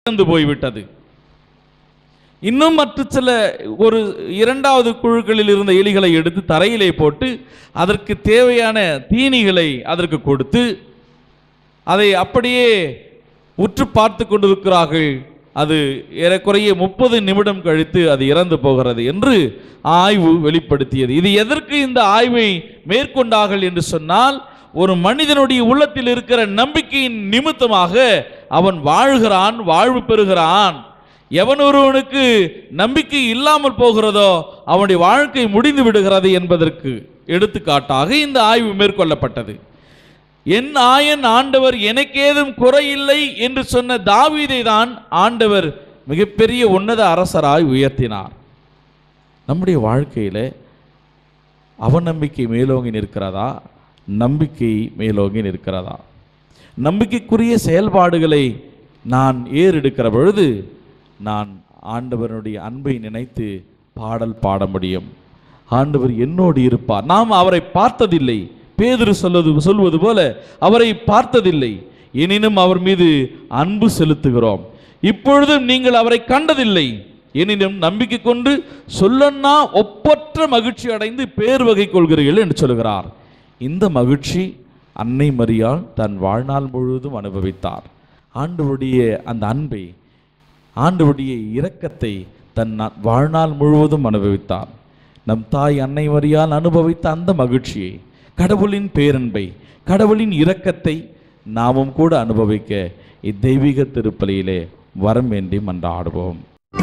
இறந்து போய்விட்டது இன்னும் மற்ற சில ஒரு இரண்டாவது குழுக்களில் இருந்த எலிகளை எடுத்து தரையிலே போட்டு அதற்கு தேவையான தீனிகளை அதற்கு கொடுத்து அதை அப்படியே உற்று பார்த்து கொண்டிருக்கிறார்கள் அது ஏறக்குறைய முப்பது நிமிடம் கழித்து அது இறந்து போகிறது என்று ஆய்வு வெளிப்படுத்தியது இது எதற்கு இந்த ஆய்வை மேற்கொண்டார்கள் என்று சொன்னால் ஒரு மனிதனுடைய உள்ளத்தில் இருக்கிற நம்பிக்கையின் நிமித்தமாக அவன் வாழ்கிறான் வாழ்வு பெறுகிறான் எவன் ஒருவனுக்கு நம்பிக்கை இல்லாமல் போகிறதோ அவனுடைய வாழ்க்கை முடிந்து விடுகிறது என்பதற்கு எடுத்துக்காட்டாக இந்த ஆய்வு மேற்கொள்ளப்பட்டது என் ஆயன் ஆண்டவர் எனக்கேதும் குறையில்லை என்று சொன்ன தாவீதை தான் ஆண்டவர் மிகப்பெரிய உன்னத அரசராய் உயர்த்தினார் நம்முடைய வாழ்க்கையில் அவநம்பிக்கை மேலோங்கி நிற்கிறதா நம்பிக்கை மேலோங்கி நிற்கிறதா நம்பிக்கைக்குரிய செயல்பாடுகளை நான் ஏறெடுக்கிற பொழுது நான் ஆண்டவருடைய அன்பை நினைத்து பாடல் பாட முடியும் ஆண்டவர் என்னோடு இருப்பார் நாம் அவரை பார்த்ததில்லை பேதுரு சொல்வது சொல்வது போல அவரை பார்த்ததில்லை எனினும் அவர் மீது அன்பு செலுத்துகிறோம் இப்பொழுதும் நீங்கள் அவரை கண்டதில்லை எனினும் நம்பிக்கை கொண்டு சொல்லன்னா ஒப்பற்ற மகிழ்ச்சி அடைந்து பேர் வகை கொள்கிறீர்கள் என்று சொல்கிறார் இந்த மகிழ்ச்சி அன்னை மரியாள் தன் வாழ்நாள் முழுவதும் அனுபவித்தார் ஆண்டவருடைய அந்த அன்பை ஆண்டவருடைய இரக்கத்தை தன் நா- வாழ்நாள் முழுவதும் அனுபவித்தார் நம் தாய் அன்னை மரியால் அனுபவித்த அந்த மகிழ்ச்சியை கடவுளின் பேரன்பை கடவுளின் இரக்கத்தை நாமும் கூட அனுபவிக்க இத்தெய்வீக திருப்பலியிலே வரம் வேண்டி மன்றாடுவோம்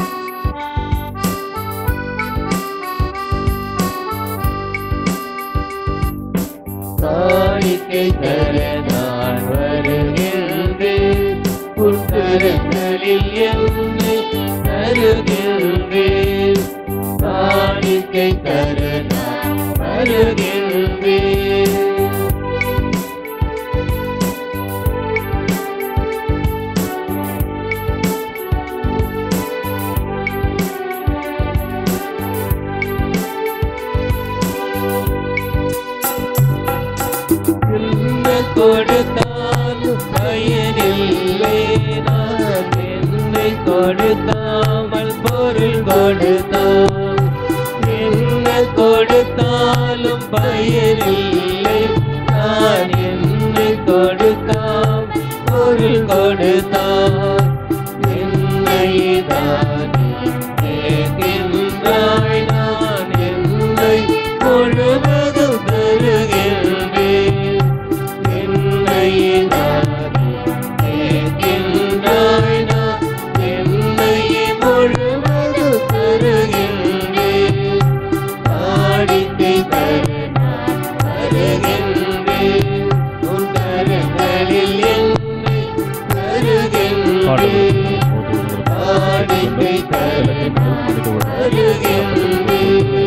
காணிக்கை தர நான் வருகின்றேன் உன் கரங்களில் என்னை தருகின்றேன் காணிக்கை தர நான் வருகின்றேன் என்ன கொடுத்தாலும் பயனில்லை நான் என்னை கொடுத்தாமல் பொருள் கொடுத்தான் என்ன கொடுத்தாலும் பயனில்லை நான் என்னை கொடுத்தாம் பொருள் கொடுத்தான் என்னை தான் கேட்கின்றாய் நான் என்னை முழுவதும் தருகின்றேன் என்னை நான் கேட்கின்றாய் நான் என்னை முழுவதும் தருகின்றேன் காணிக்கை தர நான் வருகின்றேன் உன் கரங்களில் என்னை தருகின்றேன் காணிக்கை தர நான் வருகின்றேன்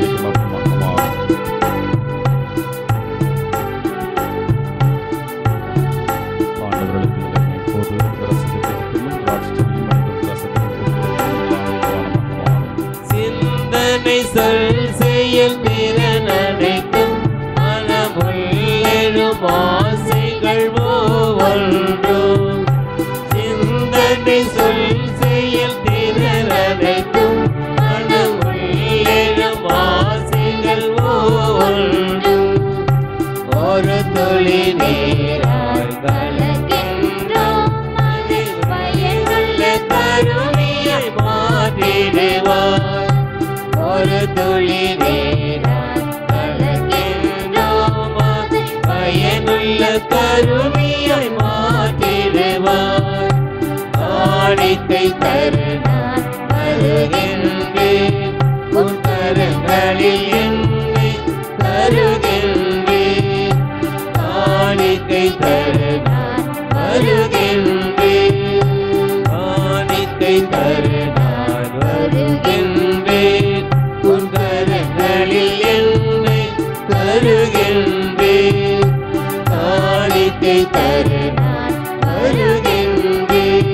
சிந்தனை சொல் செயல் திறன் அனைத்தும் மனமுள்ளெழும் ஆசைகள் ஒவ்வொன்றும் சிந்தனை சொல் செயல் திறன் அனைத்தும் மனமுள்ளெழும் ஆசைகள் ஒவ்வொன்றும் ஒரு துளி நீரால் கலக்கின்றோம் அதில் பயனுள்ள கருவியை மாற்றிடுவார் ஒரு துளி நீரால் கலக்கின்றோம் அதில் பயனுள்ள கருவியை மாற்றிடுவார் காணிக்கை தரு நான் வருகின்றேன் உன் கரங்களில் என்னை தருகின்றேன் காணிக்கை தரு நான் வருகின்றேன் காணிக்கை தரு நான் வருகின்றேன் உன் கரங்களில் என்னை தருகின்றேன் காணிக்கை தரு நான் வருகின்றேன்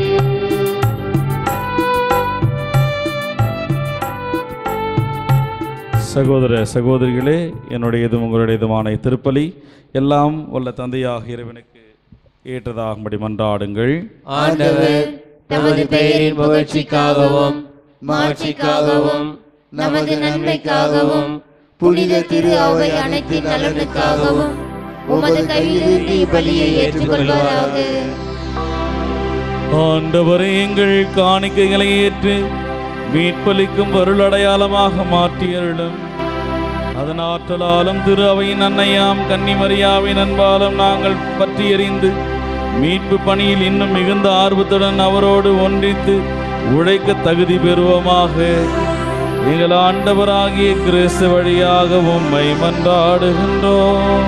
சகோதர சகோதரிகளே என்னுடையதும் உங்களுடையதுமான திருப்பலி எல்லாம் வல்ல தந்தையாக இறைவனுக்கு ஏற்றதாகும்படி மன்றாடுங்கள் ஆண்டவர் தமது பெயரின் புகழ்ச்சிக்காகவும் மாட்சிக்காகவும் நமது நன்மைக்காகவும் புனித திரு அவை அனைத்தின் நலனுக்காகவும் உமது கையிலிருந்து இப்பலியை ஏற்றுக்கொள்வாராக ஆண்டவரே எங்கள் காணிக்கைகளை ஏற்று மீட்பளிக்கும் பொருள் அடையாளமாக மாற்றியருளும் அதன் ஆற்றலாலும் திரு அவையின் அன்னையாம் கன்னிமரியாவின் அன்பாலும் நாங்கள் பற்றி எறிந்து மீட்பு பணியில் இன்னும் மிகுந்த ஆர்வத்துடன் அவரோடு ஒன்றித்து உழைக்க தகுதி பெறுவோமாக எங்கள் ஆண்டவராகிய கிறிஸ்து வழியாக உம்மை மன்றாடுகின்றோம்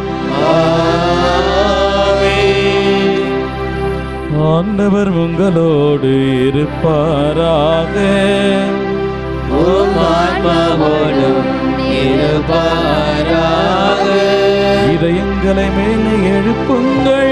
ஆண்டவர் உங்களோடு இருப்பாராக உம் ஆன்மாவோடும் இருப்பாராக இதயங்களை மேலே எழுப்புங்கள்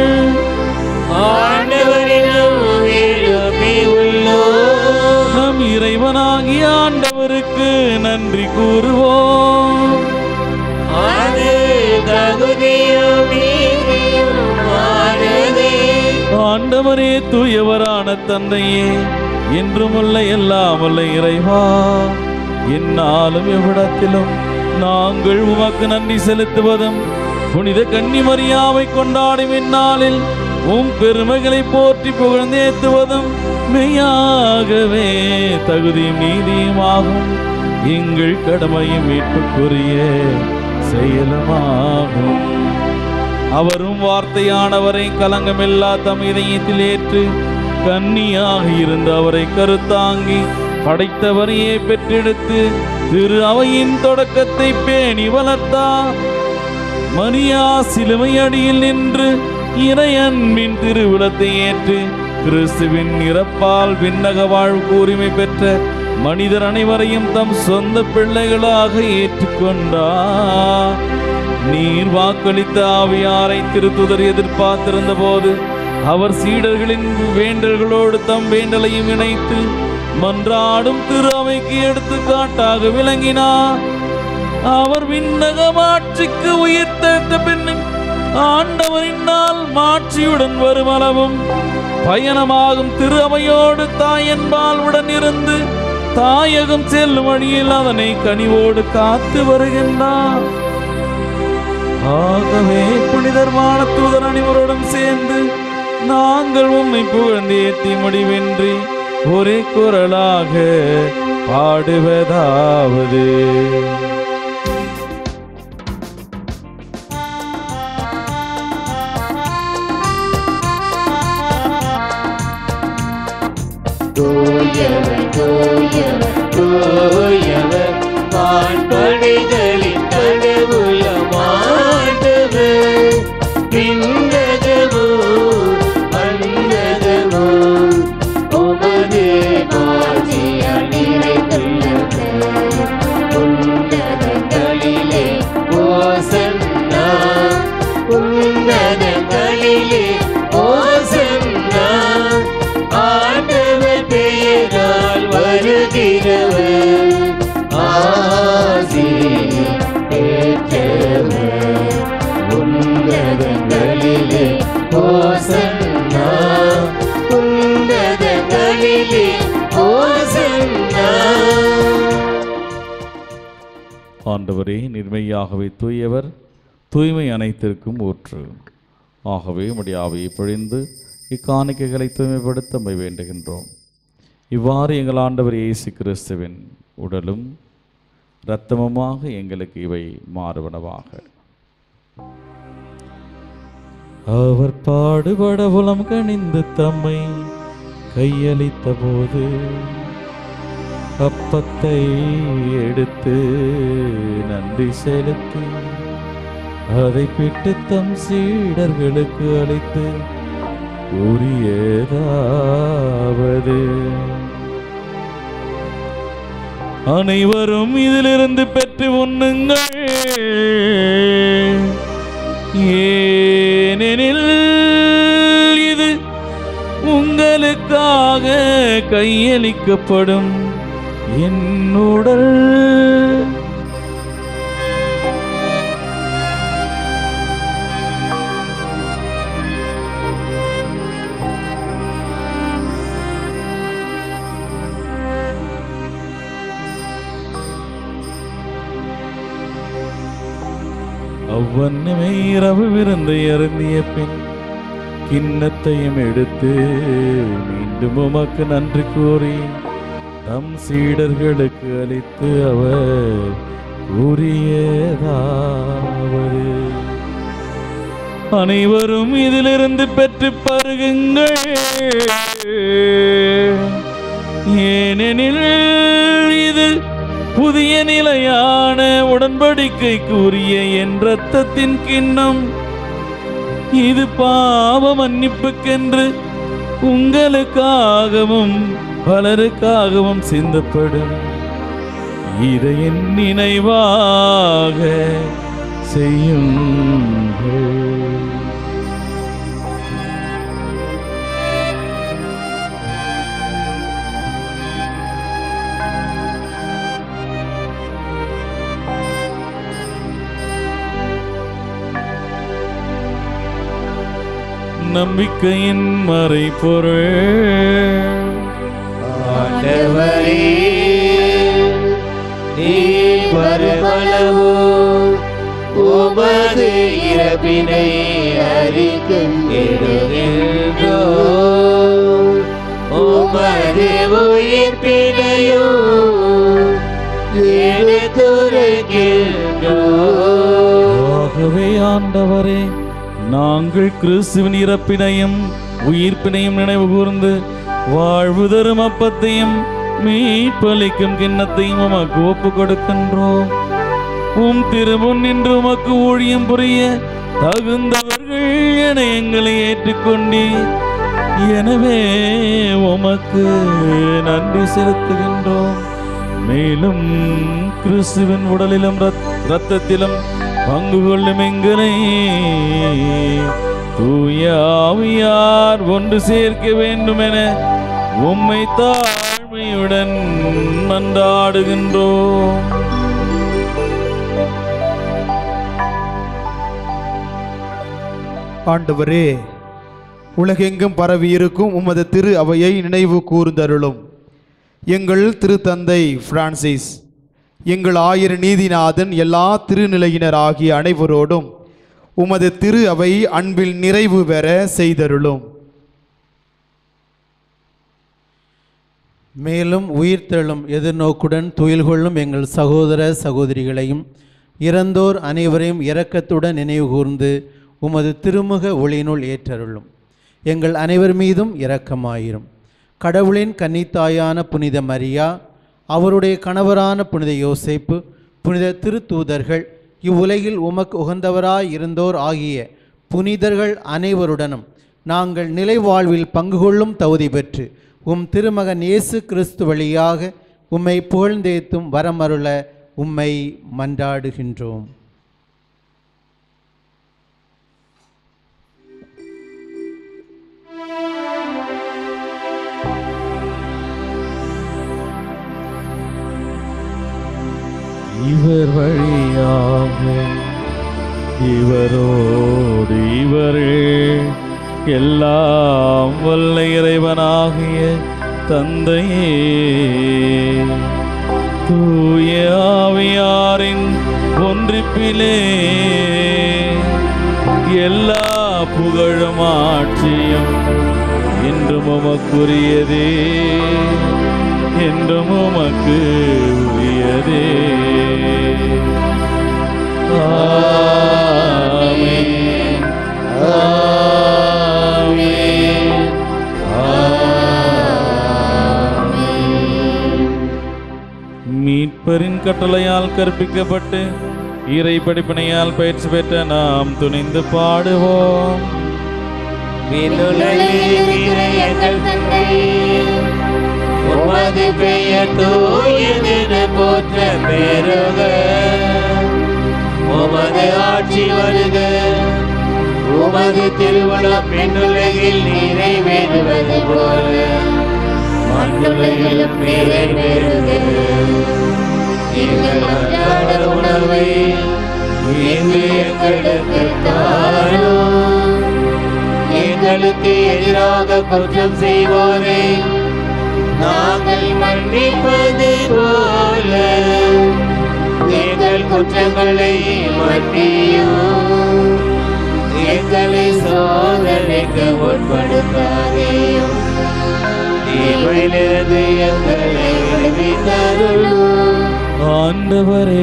ஆண்டவரிடம் எழுப்பி உள்ளோம் நம் இறைவனாகிய ஆண்டவருக்கு நன்றி கூறுவோம் அது தகுதியும் நீதியுமானதே ஆண்டவரே தூயவரான தந்தையே என்றுமுள்ள எல்லாம் வல்ல இறைவா என்னாலும் எவ்விடத்திலும் நாங்கள் உமக்கு நன்றி செலுத்துவதும் புனித கன்னிமரியாவை கொண்டாடும் இந்நாளில் உம் பெருமைகளை போற்றி புகழ்ந்தேத்துவதும் மெய்யாகவே தகுதியும் நீதியுமாகும் எங்கள் கடமையும் மீட்புக்குரிய செயலுமாகும் அவரும் வார்த்தையானவரை கலங்கமில்லா தம் இதயத்தில் ஏற்று கன்னியாக இருந்து அவரை கருத்தாங்கி படைத்தவரையே பெற்றெடுத்து திரு அவையின் தொடக்கத்தை பேணி வளர்த்தார் மரியா சிலுவை அடியில் நின்று இறையன்பின் திருவிழத்தை ஏற்று கிறிஸ்துவின் இறப்பால் விண்ணக வாழ்வுக்கு உரிமை பெற்ற மனிதர் அனைவரையும் தம் சொந்த பிள்ளைகளாக ஏற்றுக்கொண்டார் நீர் வாக்களித்த ஆவியாரை திருத்துதர் எதிர்பார்த்திருந்த போது அவர் சீடர்களின் வேண்டல்களோடு தம் வேண்டலையும் இணைத்து மன்றாடும் திரு அவைக்கு எடுத்துக்காட்டாக விளங்கினார் அவர் விண்ணகமாட்சிக்கு உயிர் தேர்ந்த பின் ஆண்டவரின் நாள் மாட்சியுடன் வருமளவும் பயணமாகும் திரு அவையோடு தாயன்பால் உடன் இருந்து தாயகம் செல்லும் வழியில் அதனை கனிவோடு காத்து வருகின்றார் ஆகவே புனிதர் வானத்தூதர் அனைவரோடும் சேர்ந்து நாங்கள் உம்மை புகழ்ந்து ஏத்தி முடிவின்றி ஒரே குரலாக பாடுவதாவது தூயவர் தூயவர் தூயவர் வான்படைகளின் கடவுளமாண்டவர் விண்ணகமோ மன்னகமோ உமது மாட்சியால் நிறைந்துள்ளது உன்னதங்களிலே ஓசன்னா உன்னதங்களிலே ஓசன்னா ஆண்டவர் பெயரால் வருகிறவர் ஆசி பெற்றவர் உன்னதங்களிலே ஓசன்னா உன்னதங்களிலே ஓசன்னா ஆண்டவரே நிர்மையாகவே தூயவர் தூய்மை அனைத்திற்கும் ஊற்று ஆகவே உம்முடைய ஆவியை பொழிந்து இக்காணிக்கைகளை தூய்மைப்படுத்த மை வேண்டுகின்றோம் இவ்வாறு எங்கள் ஆண்டவர் இயேசு கிறிஸ்துவின் உடலும் இரத்தமுமாக எங்களுக்கு இவை மாறுவனவாக அவர் பாடுபட உளம் கணிந்து தம்மை கையளித்த போது அப்பத்தை எடுத்து நன்றி செலுத்தி அதை பிட்டு தம் சீடர்களுக்கு அளித்து கூறியதாவது அனைவரும் இதிலிருந்து பெற்று உண்ணுங்கள் ஏனெனில் இது உங்களுக்காக கையளிக்கப்படும் என் உடல் அவ்வண்ணமே இரவு விருந்தை அருந்திய பின் கிண்ணத்தையும் எடுத்து மீண்டும் உமக்கு நன்றி கூறி தம் சீடர்களுக்கு அளித்து அவர் கூறியதாவது அனைவரும் இதிலிருந்து பெற்று பருகுங்கள் ஏனெனில் இது புதிய நிலையான உடன்படிக்கைக்குரிய என் இரத்தத்தின் கிண்ணம் இது பாவ மன்னிப்புக்கென்று உங்களுக்காகவும் பலருக்காகவும் சிந்தப்படும் இதை என் நினைவாக செய்யுங்கள் நம்பிக்கையின் மறைபொருள் ஆண்டவரே நீ வருமளவோ உமது இறப்பினை அறிக்கின்றோ உமது உயிர்ப்பினையோ எடுத்துரைக்கின்றோ ஆகவே ஆண்டவரே நாங்கள் கிறிஸ்துவின் இறப்பினையும் உயிர்ப்பினையும் நினைவு கூர்ந்து வாழ்வு தரும் அப்பத்தையும் மீட்பளிக்கும் கிண்ணத்தையும் உமக்கு ஒப்பு கொடுக்கின்றோம் உம் திருமுன் நின்று உமக்கு ஊழியம் புரிய தகுந்தவர்கள் என எங்களை ஏற்றுக்கொண்டி எனவே உமக்கு நன்றி செலுத்துகின்றோம் மேலும் கிறிஸ்துவின் உடலிலும் இரத்- இரத்தத்திலும் பங்கு கொள்ளும் எங்களை தூய ஆவியார் ஒன்று சேர்க்க வேண்டும் என உம்மை தாழ்மையுடன் மன்றாடுகின்றோம் ஆண்டவரே உலகெங்கும் பரவியிருக்கும் உமது திரு அவையை நினைவு கூர்ந்தருளும் எங்கள் திருத்தந்தை பிரான்சிஸ் எங்கள் ஆயிர நீதிநாதன் எல்லா திருநிலையினர் ஆகிய அனைவரோடும் உமது திரு அவை அன்பில் நிறைவு பெற செய்தருளும் மேலும் உயிர்த்தெழும் எதிர்நோக்குடன் துயில் கொள்ளும் எங்கள் சகோதர சகோதரிகளையும் இறந்தோர் அனைவரையும் இரக்கத்துடன் நினைவுகூர்ந்து உமது திருமுக ஒளியினுள் ஏற்றருளும் எங்கள் அனைவர் மீதும் இரக்கமாயிரும் கடவுளின் கன்னித்தாயான புனித மரியா அவருடைய கணவரான புனித யோசேப்பு புனித திருத்தூதர்கள் இவ்வுலகில் உமக்கு உகந்தவராய் இருந்தோர் ஆகிய புனிதர்கள் அனைவருடனும் நாங்கள் நிலை வாழ்வில் பங்கு கொள்ளும் தகுதி பெற்று உம் திருமகன் இயேசு கிறிஸ்து வழியாக உம்மை புகழ்ந்தேத்தும் வரமருள உம்மை மன்றாடுகின்றோம் இவர் வழியாக இவரோடு இவரே எல்லாம் வல்ல இறைவனாகிய தந்தையே தூய ஆவியாரின் ஒன்றிப்பிலே எல்லா புகழும் ஆட்சியும் என்றும் உமக்குரியதே என்றும் உமக்கு உரியதே ஆமென். ஆமென். மீட்பரின் கட்டளையால் கற்பிக்கப்பட்டு இறை படிப்பினையால் பயிற்சி பெற்ற நாம் துணிந்து பாடுவோம் விண்ணுலகில் இருக்கிற எங்கள் தந்தையே, உமது பெயர் தூயதென போற்ற பெருக உமது ஆட்சி வருக உமது திருவுளம் விண்ணுலகில் நிறைவேறுவது போல மண்ணுலகிலும் நிறைவேறுக எங்கள் அன்றாட உணவை இன்று எங்களுக்கு தாரும் எங்களுக்கு எதிராக குற்றம் செய்வோரை நாங்கள் மன்னிப்பது போல எங்கள் குற்றங்களை மன்னியும் எங்களை சோதனைக்கு உட்படுத்தாதேயும் தீமையிலிருந்து எங்களை விடுவித்தருளும் ஆண்டவரே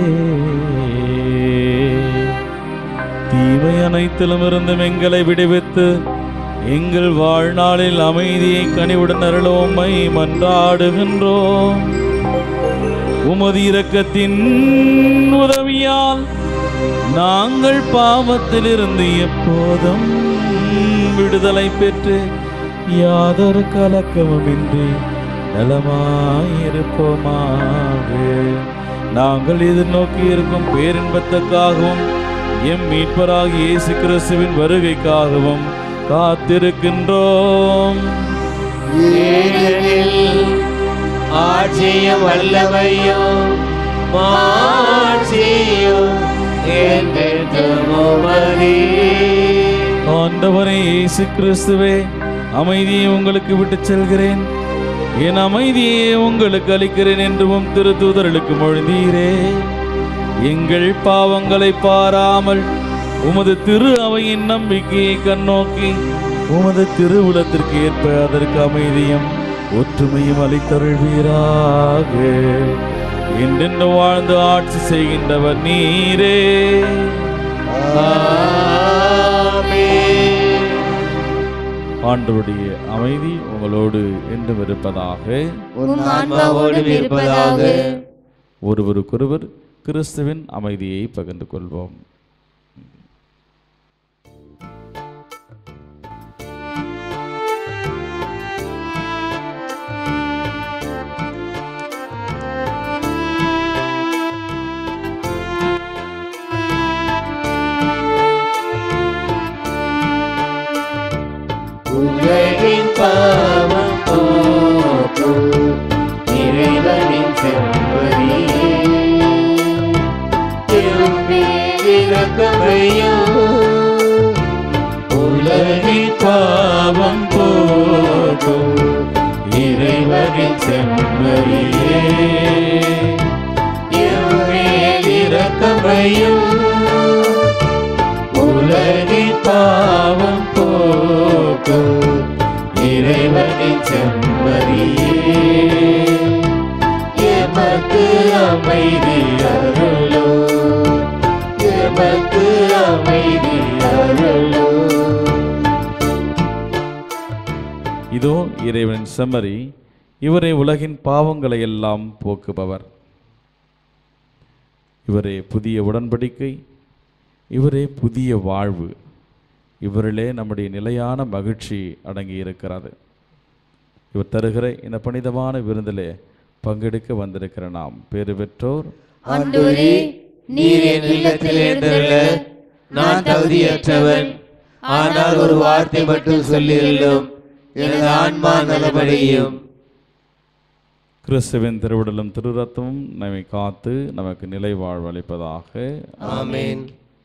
தீமை அனைத்திலும் இருந்தும் எங்களை விடுவித்து எங்கள் வாழ்நாளில் அமைதியை கனிவுடன் அருளோமை மன்றாடுகின்றோம் உமது இரக்கத்தின் உதவியால் நாங்கள் பாவத்திலிருந்து எப்போதும் விடுதலை பெற்று யாதொரு கலக்கமுமின்றி நலமாயிருப்போமாக நாங்கள் எதிர்நோக்கி இருக்கும் பேரின்பத்துக்காகவும் எம் மீட்பராகிய இயேசு கிறிஸ்துவின் வருகைக்காகவும் காத்திருக்கின்றோம் ஏனெனில் ஆட்சியும் வல்லமையும் மாட்சியும் என்றென்றும் உமதே. ஆண்டவரே இயேசு கிறிஸ்துவே அமைதியை உங்களுக்கு விட்டுச் செல்கிறேன் என் அமைதியை உங்களுக்கு அளிக்கிறேன் என்றும் திருத்தூதர்களுக்கு மொழிந்தீரே எங்கள் பாவங்களை பாராமல் உமது திரு அவையின் நம்பிக்கையை கண்ணோக்கி உமது திருவுளத்திற்கு ஏற்ப அதற்கு அமைதியும் ஒற்றுமையும் அளித்தருள்வீராக என்றென்று வாழ்ந்து ஆட்சி செய்கின்றவர் நீரே ஆமென். ஆண்டவருடைய அமைதி உங்களோடு என்றும் இருப்பதாக உம் ஆன்மாவோடும் இருப்பதாக ஒருவருக்கொருவர் கிறிஸ்துவின் அமைதியை பகிர்ந்து கொள்வோம் உலகின் பாவம் போக்கும் இறைவனின் செல்வரியே இரக்கமையும் உலகின் பாவம் போக்கும் இறைவனின் செல்வரியே இரக்கமையும் உலகின் பாவம் போக்கும் இறைவனின் செம்மறியே எமக்கு அமைதி அருளோ எமக்கு அமைதி அருளோ இதோ இறைவனின் செம்மறி இவரே உலகின் பாவங்களை எல்லாம் போக்குபவர் இவரே புதிய உடன்படிக்கை இவரே புதிய வாழ்வு இவரிலே நம்முடைய நிலையான மகிழ்ச்சி அடங்கி இருக்கிறது இவர் தருகிற இந்த புனிதமான விருந்திலே பங்கெடுக்க வந்திருக்கிற நாம் பேறு பெற்றோர் ஆண்டவரே நீர் என் இல்லத்தில் எழுந்துள்ள நான் தகுதியற்றவன் ஆனால் ஒரு வார்த்தை மட்டும் சொல்லியுள்ளோம் எனது ஆன்மா நலமடையும் கிறிஸ்துவின் திருவிடலும் திருரத்தமும் நம்மை காத்து நமக்கு நிலை வாழ்வளிப்பதாக ஆமென்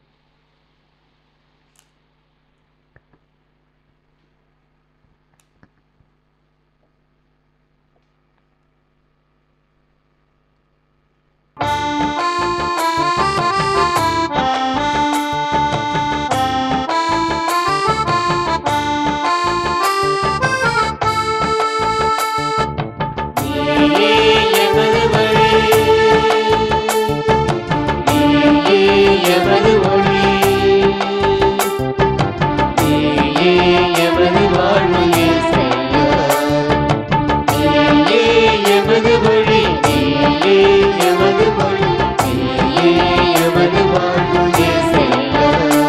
நீயே எமது வழி நீயே எமது ஒளி நீயே எமது வாழ்வு இயேசையா நீயே எமது வழி நீயே எமது மொழி நீயே எமது வாழ்வு இயேசையா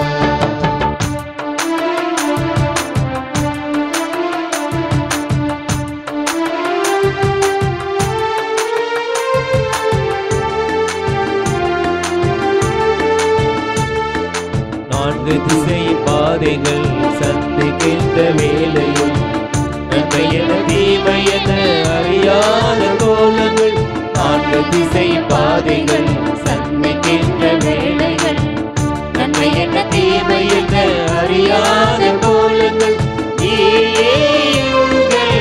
நான்கு திசை பாதைகள் சந்திக்கின்ற வேளையும் நன்மையென தீமையென அறியாத கோலங்கள் நான்கு திசை பாதைகள் சந்திக்கின்ற வேளைகள் நன்மையென தீமையென அறியாத கோலங்கள் நீயே உங்கள்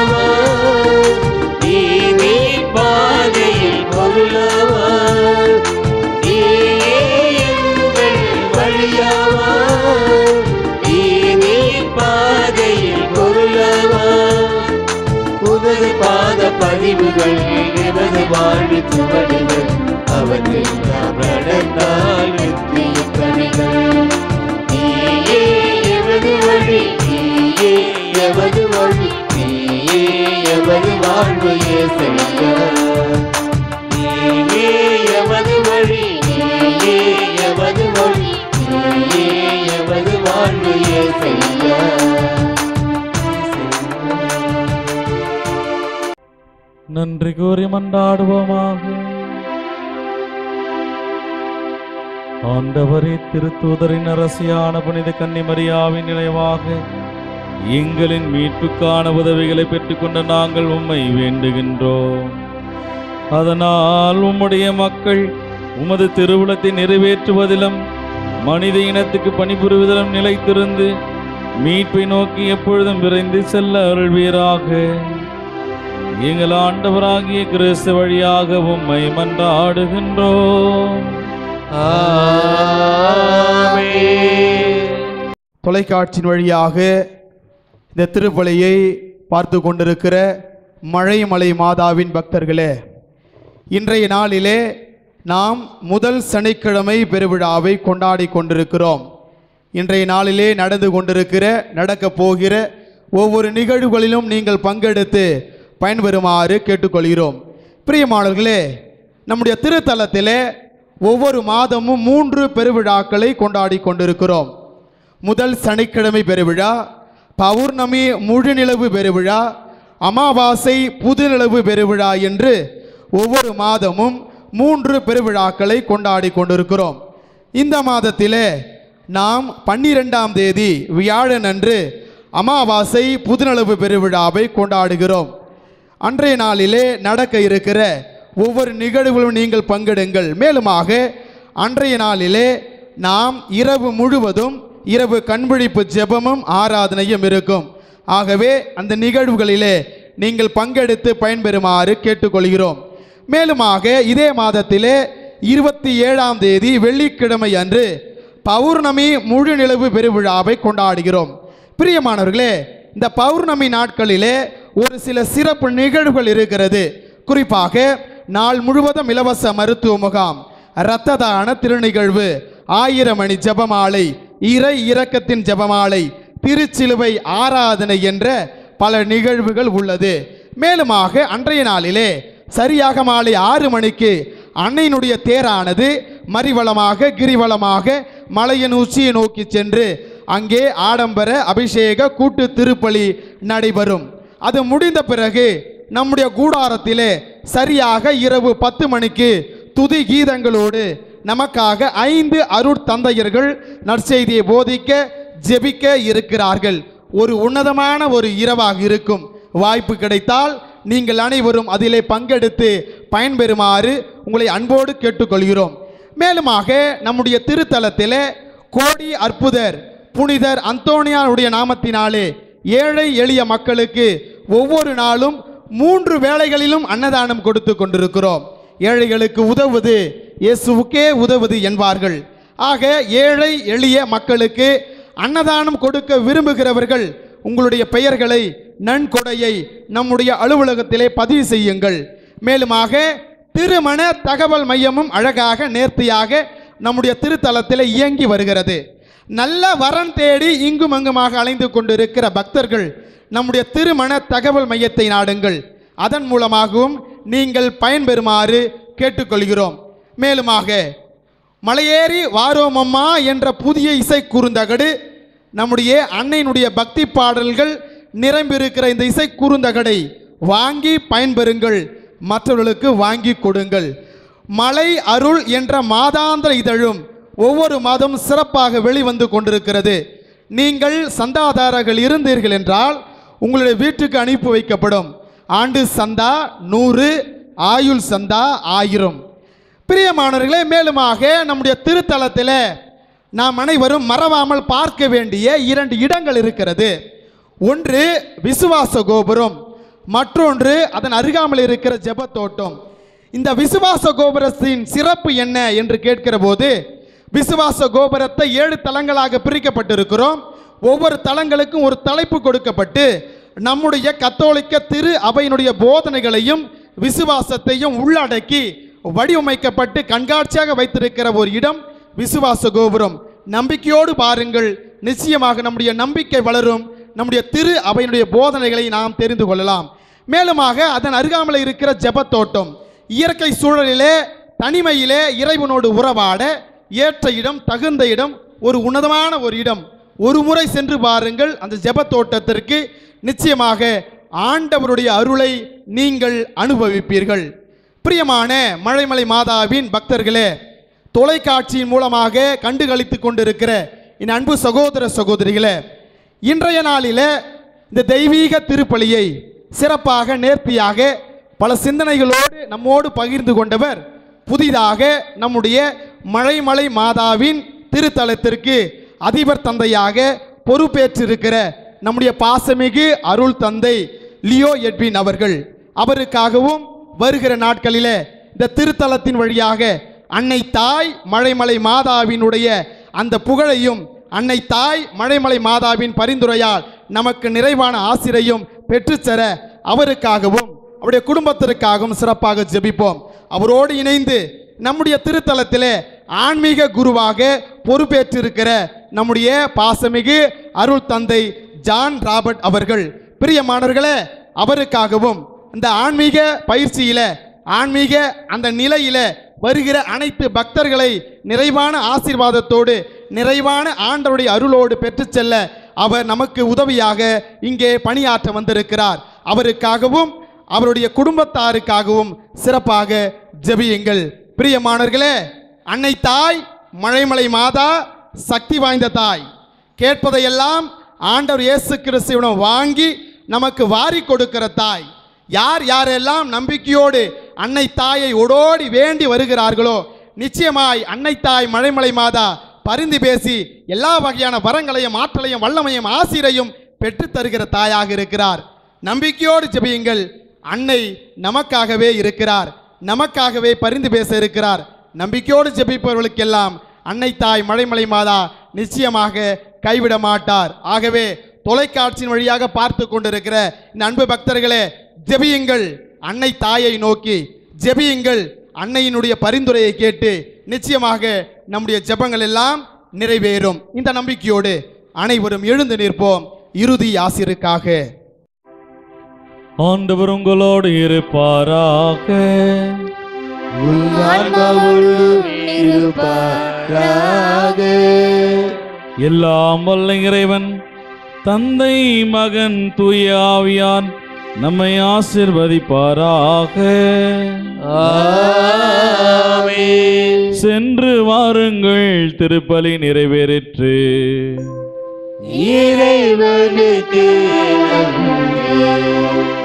வழியாவார் நீ நீ பாதையில் பொருளாவார் உனது பாத பதிவுகள் எமது வாழ்வு சுவடுகள் அவற்றில் நாம் நடந்தால் நித்திய கனிகள் நீயே எமது வழி நீயே எமது வழி நீயே எமது வாழ்வு ஏசையா நீயே எமது வழி நீயே எமது வழி நீயே எமது வாழ்வு ஏசையா நன்றி கூறி மன்றாடுவோமாக ஆண்டவரே திருத்தூதரின் அரசியான புனித கன்னிமரியாவின் நினைவாக எங்களின் மீட்புக்கான உதவிகளை பெற்றுக்கொண்ட நாங்கள் உம்மை வேண்டுகின்றோம் அதனால் உம்முடைய மக்கள் உமது திருவுளத்தை நிறைவேற்றுவதிலும் மனித இனத்துக்கு பணிபுரிவதிலும் நிலைத்திருந்து மீட்பை நோக்கி எப்பொழுதும் விரைந்து செல்ல அருள்வீராக எங்கள் ஆண்டவராகிய கிறிஸ்து வழியாக உம்மை மன்றாடுகின்றோம் தொலைக்காட்சியின் வழியாக இந்த திருப்பலியை பார்த்து கொண்டிருக்கிற மழைமலை மாதாவின் பக்தர்களே இன்றைய நாளிலே நாம் முதல் சனிக்கிழமை பெருவிழாவை கொண்டாடி கொண்டிருக்கிறோம் இன்றைய நாளிலே நடந்து கொண்டிருக்கிற நடக்கப் போகிற ஒவ்வொரு நிகழ்வுகளிலும் நீங்கள் பங்கெடுத்து பயன்பெறுமாறு கேட்டுக்கொள்கிறோம் பிரியமானவர்களே நம்முடைய திருத்தலத்திலே ஒவ்வொரு மாதமும் மூன்று பெருவிழாக்களை கொண்டாடி கொண்டிருக்கிறோம் முதல் சனிக்கிழமை பெருவிழா பௌர்ணமி முழுநிலவு பெருவிழா அமாவாசை புதுநிலவு பெருவிழா என்று ஒவ்வொரு மாதமும் மூன்று பெருவிழாக்களை கொண்டாடி கொண்டிருக்கிறோம் இந்த மாதத்திலே நாம் பன்னிரெண்டாம் தேதி வியாழன் அன்று அமாவாசை புதுநிலவு பெருவிழாவை கொண்டாடுகிறோம் அன்றைய நாளிலே நடக்க இருக்கிற ஒவ்வொரு நிகழ்வுகளும் நீங்கள் பங்கெடுங்கள் மேலுமாக அன்றைய நாளிலே நாம் இரவு முழுவதும் இரவு கண்விழிப்பு ஜெபமும் ஆராதனையும் இருக்கும் ஆகவே அந்த நிகழ்வுகளிலே நீங்கள் பங்கெடுத்து பயன்பெறுமாறு கேட்டுக்கொள்கிறோம் மேலுமாக இதே மாதத்திலே இருபத்தி ஏழாம் தேதி வெள்ளிக்கிழமை அன்று பௌர்ணமி முழு நிலவு பெருவிழாவை கொண்டாடுகிறோம் பிரியமானவர்களே இந்த பௌர்ணமி நாட்களிலே ஒரு சில சிறப்பு நிகழ்வுகள் இருக்கிறது குறிப்பாக நாள் முழுவதும் இலவச மருத்துவ முகாம் இரத்த தான திருநிகழ்வு ஆயிரம் மணி ஜெபமாலை இறை இரக்கத்தின் ஜெபமாலை திருச்சிலுவை ஆராதனை என்ற பல நிகழ்வுகள் உள்ளது மேலுமாக அன்றைய நாளிலே சரியாக மாலை ஆறு மணிக்கு அன்னையினுடைய தேரானது மறிவளமாக கிரிவலமாக மலையின் உச்சியை நோக்கி சென்று அங்கே ஆடம்பர அபிஷேக கூட்டு திருப்பலி நடைபெறும் அது முடிந்த பிறகு நம்முடைய கூடாரத்திலே சரியாக இரவு பத்து மணிக்கு துதி கீதங்களோடு நமக்காக ஐந்து அருட்தந்தையர்கள் நற்செய்தியை போதிக்க ஜெபிக்க இருக்கிறார்கள் ஒரு உன்னதமான ஒரு இரவாக இருக்கும் வாய்ப்பு கிடைத்தால் நீங்கள் அனைவரும் அதிலே பங்கெடுத்து பயன்பெறுமாறு உங்களை அன்போடு கேட்டுக்கொள்கிறோம் மேலுமாக நம்முடைய திருத்தலத்திலே கோடி அற்புதர் புனிதர் அந்தோனியாருடைய நாமத்தினாலே ஏழை எளிய மக்களுக்கு ஒவ்வொரு நாளும் மூன்று வேளைகளிலும் அன்னதானம் கொடுத்து கொண்டிருக்கிறோம் ஏழைகளுக்கு உதவுவது இயேசுவுக்கே உதவுது என்பார்கள் ஆக ஏழை எளிய மக்களுக்கு அன்னதானம் கொடுக்க விரும்புகிறவர்கள் உங்களுடைய பெயர்களை நன்கொடையை நம்முடைய அலுவலகத்திலே பதிவு செய்யுங்கள் மேலுமாக திருமண தகவல் மையமும் அழகாக நேர்த்தியாக நம்முடைய திருத்தலத்தில் இயங்கி வருகிறது நல்ல வரன் தேடி இங்கும் அங்குமாக அலைந்து கொண்டிருக்கிற பக்தர்கள் நம்முடைய திருமண தகவல் மையத்தை நாடுங்கள் அதன் மூலமாகவும் நீங்கள் பயன்பெறுமாறு கேட்டுக்கொள்கிறோம் மேலுமாக மலையேறி வாரோமம்மா என்ற புதிய இசை குறுந்தகடு நம்முடைய அன்னையினுடைய பக்தி பாடல்கள் நிரம்பியிருக்கிற இந்த இசை குறுந்தகடை வாங்கி பயன்பெறுங்கள் மற்றவர்களுக்கு வாங்கி கொடுங்கள் மலை அருள் என்ற மாதாந்திர இதழும் ஒவ்வொரு மாதம் சிறப்பாக வெளிவந்து கொண்டிருக்கிறது நீங்கள் சந்தாதாரர்கள் இருந்தீர்கள் என்றால் உங்களுடைய வீட்டுக்கு அனுப்பி வைக்கப்படும் ஆண்டு சந்தா நூறு ஆயுள் சந்தா ஆயிரம் பிரியமானவர்களே மேலுமாக நம்முடைய திருத்தலத்தில் நாம் அனைவரும் மறவாமல் பார்க்க வேண்டிய இரண்டு இடங்கள் இருக்கிறது ஒன்று விசுவாச கோபுரம் மற்றொன்று அதன் அருகாமல் இருக்கிற ஜெபத்தோட்டம் இந்த விசுவாச கோபுரத்தின் சிறப்பு என்ன என்று கேட்கிற போது விசுவாச கோபுரத்தை ஏழு தலங்களாக பிரிக்கப்பட்டிருக்கிறோம் ஒவ்வொரு தலங்களுக்கும் ஒரு தலைப்பு கொடுக்கப்பட்டு நம்முடைய கத்தோலிக்க திரு அவையினுடைய போதனைகளையும் விசுவாசத்தையும் உள்ளடக்கி வடிவமைக்கப்பட்டு கண்காட்சியாக வைத்திருக்கிற ஒரு இடம் விசுவாச கோபுரம் நம்பிக்கையோடு பாருங்கள் நிச்சயமாக நம்முடைய நம்பிக்கை வளரும் நம்முடைய திரு அவையினுடைய போதனைகளை நாம் தெரிந்து கொள்ளலாம் மேலுமாக அதன் அருகாமையில் இருக்கிற ஜெபத்தோட்டம் இயற்கை சூழலிலே தனிமையிலே இறைவனோடு உறவாட ஏற்ற இடம் தகுந்த இடம் ஒரு உன்னதமான ஒரு இடம் ஒரு முறை சென்று பாருங்கள் அந்த ஜெபத்தோட்டத்திற்கு நிச்சயமாக ஆண்டவருடைய அருளை நீங்கள் அனுபவிப்பீர்கள் பிரியமான மழைமலை மாதாவின் பக்தர்களே தொலைக்காட்சியின் மூலமாக கண்டுகளித்து கொண்டிருக்கிற என் அன்பு சகோதர சகோதரிகளே இன்றைய நாளிலே இந்த தெய்வீக திருப்பலியை சிறப்பாக நேர்த்தியாக பல சிந்தனைகளோடு நம்மோடு பகிர்ந்து கொண்டவர் புதிதாக நம்முடைய மழைமலை மாதாவின் திருத்தலத்திற்கு அதிபர் தந்தையாக பொறுப்பேற்றிருக்கிற நம்முடைய பாசமிகு அருள் தந்தை லியோ எட்வின் அவர்கள் அவருக்காகவும் வருகிற நாட்களிலே இந்த திருத்தலத்தின் வழியாக அன்னை தாய் மழைமலை மாதாவினுடைய அந்த புகழையும் அன்னை தாய் மழைமலை மாதாவின் பரிந்துரையால் நமக்கு நிறைவான ஆசிரையும் பெற்றுத்தர அவருக்காகவும் அவருடைய குடும்பத்திற்காகவும் சிறப்பாக ஜெபிப்போம் அவரோடு இணைந்து நம்முடைய திருத்தலத்திலே ஆன்மீக குருவாக பொறுப்பேற்றிருக்கிற நம்முடைய பாசமிகு அருள் தந்தை ஜான் ராபர்ட் அவர்கள் பிரியமானவர்களே அவருக்காகவும் இந்த ஆன்மீக பயிற்சியில ஆன்மீக அந்த நிலையில வருகிற அனைத்து பக்தர்களை நிறைவான ஆசீர்வாதத்தோடு நிறைவான ஆண்டவருடைய அருளோடு பெற்றுச் செல்ல அவர் நமக்கு உதவியாக இங்கே பணியாற்ற வந்திருக்கிறார் அவருக்காகவும் அவருடைய குடும்பத்தாருக்காகவும் சிறப்பாக ஜெபியுங்கள் பிரியமானவர்களே அன்னை தாய் மழைமலை மாதா சக்தி வாய்ந்த தாய் கேட்பதையெல்லாம் ஆண்டவர் இயேசு கிறிஸ்துவிடம் வாங்கி நமக்கு வாரி கொடுக்கிற தாய் யார் யாரெல்லாம் நம்பிக்கையோடு அன்னை தாயை ஓடோடி வேண்டி வருகிறார்களோ நிச்சயமாய் அன்னை தாய் மழைமலை மாதா பரிந்து பேசி எல்லா வகையான வரங்களையும் ஆற்றலையும் வல்லமையும் ஆசிரையும் பெற்றுத் தருகிற தாயாக இருக்கிறார் நம்பிக்கையோடு ஜெபியுங்கள் அன்னை நமக்காகவே இருக்கிறார் நமக்காகவே பரிந்து பேச இருக்கிறார் நம்பிக்கையோடு ஜெபிப்பவர்களுக்கெல்லாம் அன்னை தாய் மழைமலை மாதா நிச்சயமாக கைவிட மாட்டார் ஆகவே தொலைக்காட்சியின் வழியாக பார்த்து கொண்டிருக்கிற இந்த அன்பு பக்தர்களே ஜெபியுங்கள் அன்னை தாயை நோக்கி ஜெபியுங்கள் அன்னையினுடைய பரிந்துரையை கேட்டு நிச்சயமாக நம்முடைய ஜெபங்கள் எல்லாம் நிறைவேறும் இந்த நம்பிக்கையோடு அனைவரும் எழுந்து நிற்போம் இறுதி ஆசிருக்காக ஆண்டவர் உங்களோடு இருப்பாராக எல்லாம் வல்ல இறைவன் தந்தை மகன் தூய ஆவியான் நம்மை ஆசிர்வதிப்பாராக சென்று வாருங்கள் திருப்பலி நிறைவேறிற்று இறைவனுக்கு நன்றி